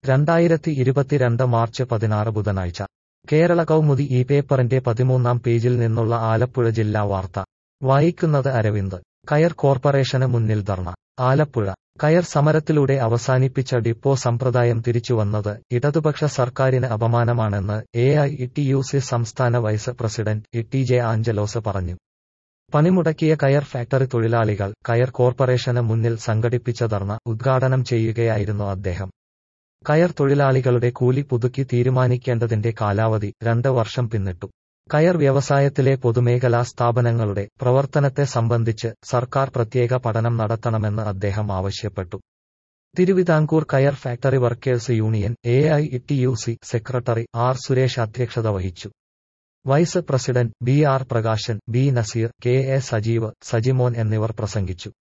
രണ്ടായിരത്തി ഇരുപത്തിരണ്ട് മാർച്ച് പതിനാറ് ബുധനാഴ്ച കേരള കൗമുദി ഈ പേപ്പറിന്റെ പതിമൂന്നാം പേജിൽ നിന്നുള്ള ആലപ്പുഴ ജില്ലാ വാർത്ത വായിക്കുന്നത് അരവിന്ദ് കയർ കോർപ്പറേഷന് മുന്നിൽ ധർണ ആലപ്പുഴ കയർ സമരത്തിലൂടെ അവസാനിപ്പിച്ച ഡിപ്പോ സമ്പ്രദായം തിരിച്ചുവന്നത് ഇടതുപക്ഷ സർക്കാരിന് അപമാനമാണെന്ന് A I T U C സംസ്ഥാന vice president T J Angelos പറഞ്ഞു പണിമുടക്കിയ കയർ ഫാക്ടറി തൊഴിലാളികൾ കയർ കോർപ്പറേഷന് മുന്നിൽ സംഘടിപ്പിച്ച ധർണ ഉദ്ഘാടനം ചെയ്യുകയായിരുന്നു അദ്ദേഹം കയർ തൊഴിലാളികളുടെ കൂലി പുതുക്കി തീരുമാനിക്കേണ്ടതിന്റെ കാലാവധി രണ്ട് വർഷം പിന്നിട്ടു കയർ വ്യവസായത്തിലെ പൊതുമേഖലാ സ്ഥാപനങ്ങളുടെ പ്രവർത്തനത്തെ സംബന്ധിച്ച് സർക്കാർ പ്രത്യേക പഠനം നടത്തണമെന്ന് അദ്ദേഹം ആവശ്യപ്പെട്ടു തിരുവിതാംകൂർ കയർ factory workers union A I T U C secretary R Suresh അധ്യക്ഷത വഹിച്ചു vice president B R Prakashan B Nazeer K A Sajeev Sajimon എന്നിവർ പ്രസംഗിച്ചു